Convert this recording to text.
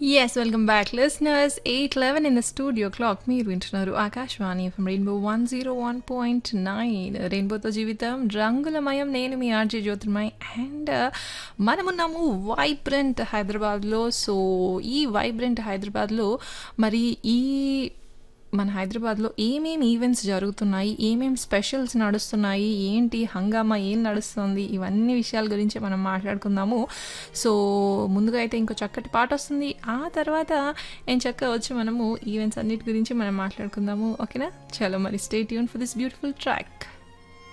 yes welcome back listeners eight eleven in the studio clock మీరు వింటున్నారు Akashvani from rainbow one zero one point nine రెయిన్బోతో జీవితం రంగులమయం నేను మీ ఆర్జే జ్యోతిర్మయ్ అండ్ మనమున్నాము వైబ్రెంట్ హైదరాబాద్లో సో ఈ వైబ్రెంట్ హైదరాబాద్లో మరి ఈ మన హైదరాబాద్లో ఏమేమి ఈవెంట్స్ జరుగుతున్నాయి ఏమేమి స్పెషల్స్ నడుస్తున్నాయి ఏంటి హంగామా ఏం నడుస్తుంది ఇవన్నీ విషయాల గురించి మనం మాట్లాడుకుందాము సో ముందుగా అయితే ఇంకో చక్కటి పాట వస్తుంది ఆ తర్వాత ఏం చక్కగా వచ్చి మనము ఈవెంట్స్ అన్నిటి గురించి మనం మాట్లాడుకుందాము ఓకేనా చలో మరి stay tune for this beautiful track